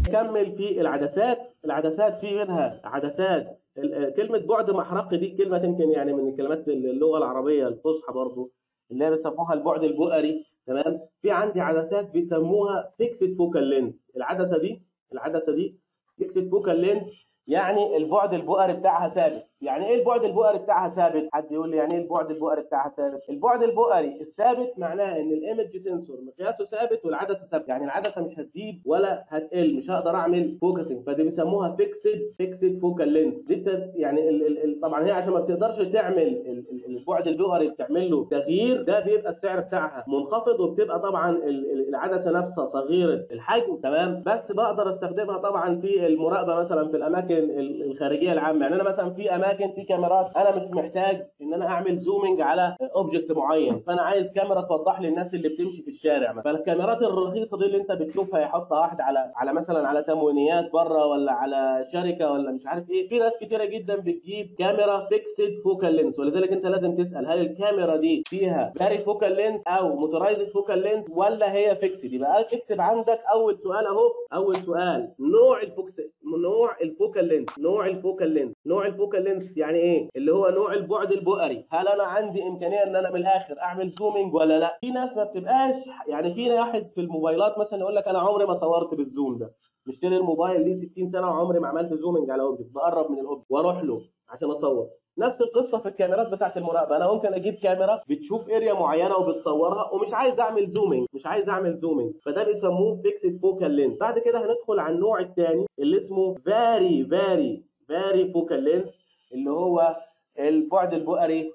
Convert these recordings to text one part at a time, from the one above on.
نكمل في العدسات العدسات في منها عدسات كلمة بعد محرقي دي كلمة يمكن يعني من الكلمات اللغة العربية الفصحى برضو اللي هي بيسموها البعد البؤري تمام في عندي عدسات بيسموها فيكسد فوكال لينز العدسة دي العدسة دي فيكسد فوكال لينز يعني البعد البؤري بتاعها ثابت يعني ايه البعد البؤري بتاعها ثابت حد يقول لي يعني ايه البعد البؤري بتاعها ثابت البعد البؤري الثابت معناه ان الايمج سنسور مقياسه ثابت والعدسه ثابته يعني العدسه مش هتزيد ولا هتقل مش هقدر اعمل فوكسنج فدي بيسموها فيكسد فيكسد فوكال لينز دي يعني ال ال ال طبعا هي عشان ما بتقدرش تعمل البعد البؤري بتعمل له تغيير ده بيبقى السعر بتاعها منخفض وبتبقى طبعا العدسه نفسها صغيره الحجم تمام بس بقدر استخدمها طبعا في المراقبه مثلا في الاماكن الخارجيه العامه يعني انا مثلا في اماكن في كاميرات انا مش محتاج ان انا اعمل زومنج على اوبجكت معين فانا عايز كاميرا توضح لي الناس اللي بتمشي في الشارع فالكاميرات الرخيصه دي اللي انت بتشوفها يحطها واحد على على مثلا على تموينيات بره ولا على شركه ولا مش عارف ايه في ناس كتيره جدا بتجيب كاميرا فيكسد فوكال لينس ولذلك انت لازم تسال هل الكاميرا دي فيها فاري فوكال لينس او موتورايزد فوكال لينس ولا هي فيكسد يبقى اكتب عندك اول سؤال اهو اول سؤال نوع الفوكس نوع الفوكال لينس نوع الفوكال لينس نوع الفوكال لينس يعني ايه اللي هو نوع البعد البؤري هل انا عندي امكانيه ان انا من الاخر اعمل زومنج ولا لا في ناس ما بتبقاش يعني في واحد في الموبايلات مثلا يقول لك انا عمري ما صورت بالزوم ده مشتري الموبايل ليه 60 سنه وعمري ما عملت زومنج على اوبجكت بقرب من الاوبجكت واروح له عشان اصور نفس القصه في الكاميرات بتاعه المراقبه انا ممكن اجيب كاميرا بتشوف اريا معينه وبتصورها ومش عايز اعمل زومنج مش عايز اعمل زومنج فده بيسموه فيكسد فوكال لينس بعد كده هندخل على النوع الثاني اللي اسمه فاري فاري فاري فوكال لينس اللي هو البعد البؤري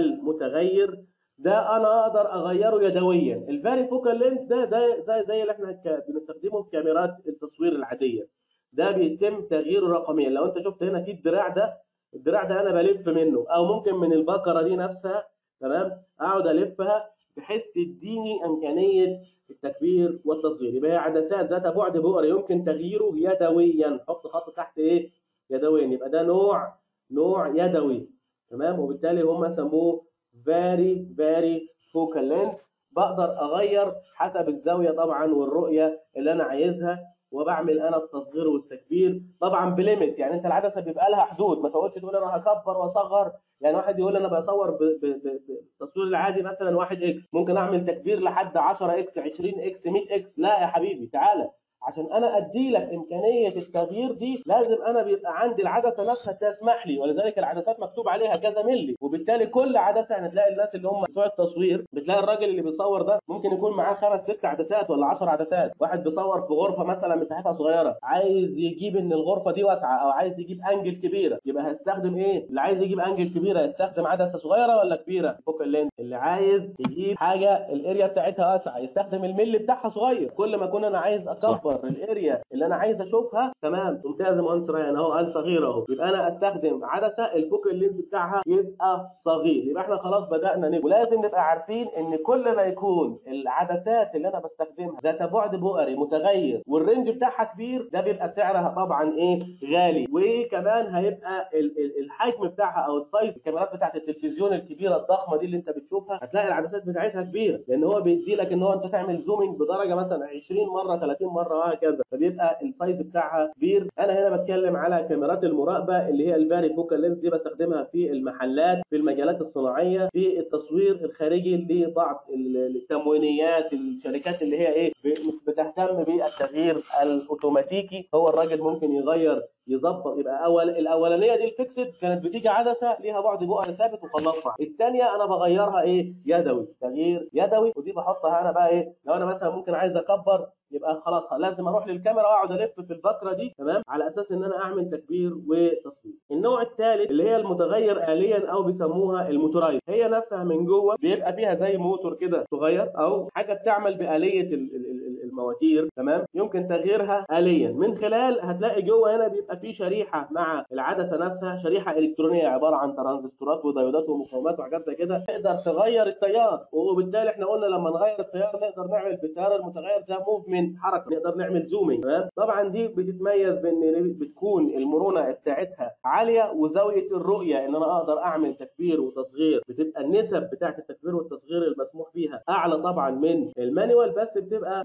المتغير ده انا اقدر اغيره يدويا الفاري فوكال لينس ده ده زي زي اللي احنا بنستخدمه في كاميرات التصوير العاديه ده بيتم تغييره رقميا لو انت شفت هنا في الدراع ده الدراع ده انا بلف منه او ممكن من البكره دي نفسها تمام اقعد الفها بحيث تديني امكانيه التكبير والتصغير يبقى هي عدسات ذات بعد بؤري يمكن تغييره يدويا حط خط تحت ايه يدويا يبقى ده نوع نوع يدوي تمام وبالتالي هم سموه فاري فاري فوكال لينس بقدر اغير حسب الزاويه طبعا والرؤيه اللي انا عايزها وبعمل انا التصغير والتكبير طبعا بليمت يعني انت العدسه بيبقى لها حدود ما تقولش تقول انا هكبر واصغر يعني واحد يقول انا بصور بالتصوير العادي مثلا 1 اكس ممكن اعمل تكبير لحد 10 اكس 20 اكس 100 اكس لا يا حبيبي تعالى عشان انا ادي لك امكانيه التغيير دي لازم انا بيبقى عندي العدسه نفسها تسمح لي ولذلك العدسات مكتوب عليها كذا ملي وبالتالي كل عدسه يعني تلاقي الناس اللي هم بتوع التصوير بتلاقي الراجل اللي بيصور ده ممكن يكون معاه خمس ست عدسات ولا 10 عدسات واحد بيصور في غرفه مثلا مساحتها صغيره عايز يجيب ان الغرفه دي واسعه او عايز يجيب انجل كبيره يبقى هيستخدم ايه اللي عايز يجيب انجل كبيره يستخدم عدسه صغيره ولا كبيره فوق اللينس اللي عايز يجيب حاجه الاريا بتاعتها واسعه يستخدم الملي بتاعها صغير كل ما اكون انا عايز اكبر الاريا اللي انا عايز اشوفها تمام ممتاز يا مهندس ريان اهو قال صغير اهو يبقى انا استخدم عدسه الفوكال لينز بتاعها يبقى صغير يبقى احنا خلاص بدانا نبقى ولازم نبقى عارفين ان كل ما يكون العدسات اللي انا بستخدمها ذات بعد بؤري متغير والرينج بتاعها كبير ده بيبقى سعرها طبعا ايه غالي وكمان هيبقى الحجم بتاعها او السايز الكاميرات بتاعت التلفزيون الكبيره الضخمه دي اللي انت بتشوفها هتلاقي العدسات بتاعتها كبيره لان هو بيدي لك ان هو انت تعمل زومنج بدرجه مثلا 20 مره 30 مره وهكذا فبيبقى السايز بتاعها كبير انا هنا بتكلم على كاميرات المراقبه اللي هي الفاري فوكال لينز دي بستخدمها في المحلات في المجالات الصناعيه في التصوير الخارجي لبعض التموينيات الشركات اللي هي ايه بتهتم بالتغيير الاوتوماتيكي هو الراجل ممكن يغير يظبط يبقى اول الاولانيه دي الفيكسد كانت بتيجي عدسه ليها بعد بؤري ثابت وخلصها الثانيه انا بغيرها ايه يدوي تغيير يدوي ودي بحطها انا بقى ايه لو انا مثلا ممكن عايز اكبر يبقى خلاص لازم اروح للكاميرا واقعد الف في البكره دي تمام على اساس ان انا اعمل تكبير وتصوير النوع الثالث اللي هي المتغير اليا او بيسموها الموتورايز هي نفسها من جوه بيبقى فيها زي موتور كده صغير او حاجه بتعمل باليه المواتير تمام يمكن تغييرها آليا من خلال هتلاقي جوه هنا بيبقى في شريحه مع العدسه نفسها شريحه الكترونيه عباره عن ترانزستورات وديودات ومقاومات وحاجات زي كده تقدر تغير التيار وبالتالي احنا قلنا لما نغير التيار نقدر نعمل بالتيار المتغير ده موفمنت حركه نقدر نعمل زومينج تمام طبعا دي بتتميز بان بتكون المرونه بتاعتها عاليه وزاويه الرؤيه ان انا اقدر اعمل تكبير وتصغير بتبقى النسب بتاعت التكبير والتصغير المسموح بيها اعلى طبعا من المانيوال بس بتبقى طبعا كل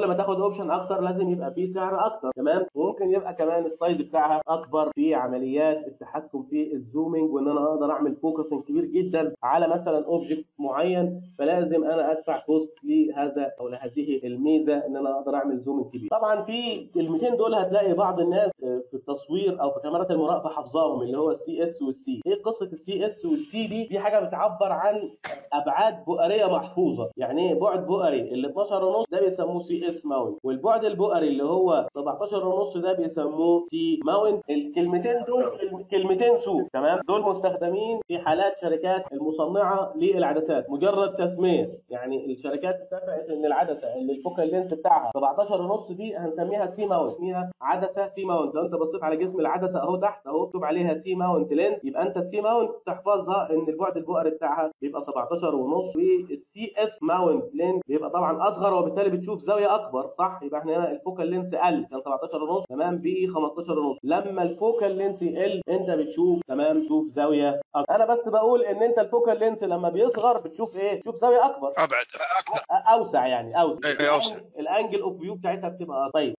ما تاخد اوبشن اكتر لازم يبقى فيه سعر اكتر تمام وممكن يبقى كمان السايز بتاعها اكبر في عمليات التحكم في الزومينج وان انا اقدر اعمل فوكسنج كبير جدا على مثلا اوبجكت معين فلازم انا ادفع كوست لهذا او لهذه الميزه ان انا اقدر اعمل زوم كبير طبعا في الكلمتين دول هتلاقي بعض الناس في التصوير او في كاميرات المراقبه حافظاهم اللي هو السي اس والسي ايه قصه السي اس والسي دي دي حاجه بتعبر عن ابعاد بؤريه محفوظه يعني ايه بعد بؤري ال 12 ونص ده بيسموه سي اس ماونت والبعد البؤري اللي هو 17 ونص ده بيسموه سي ماونت الكلمتين دول كلمتين سوق تمام دول مستخدمين في حالات شركات المصنعه للعدسات مجرد تسميه يعني الشركات اتفقت ان العدسه اللي الفوكال لينس بتاعها 17 ونص دي هنسميها سي ماونت اسميها عدسه سي ماونت لو انت بصيت على جسم العدسه اهو تحت اهو مكتوب عليها سي ماونت لينس يبقى انت السي ماونت تحفظها ان البعد البؤري بتاعها بيبقى 17 ونص والسي اس ماونت لينس بيبقى طبعا اصغر وبالتالي بتشوف زاويه اكبر صح يبقى احنا هنا الفوكال لينس قل كان 17 ونص تمام ب 15 ونص لما الفوكال لينس يقل انت بتشوف تمام تشوف زاويه اكبر انا بس بقول ان انت الفوكال لينس لما بيصغر بتشوف ايه بتشوف زاويه اكبر ابعد اكثر اوسع يعني اوسع إيه، إيه، أوسع. الانجل اوف فيو بتاعتها بتبقى طيب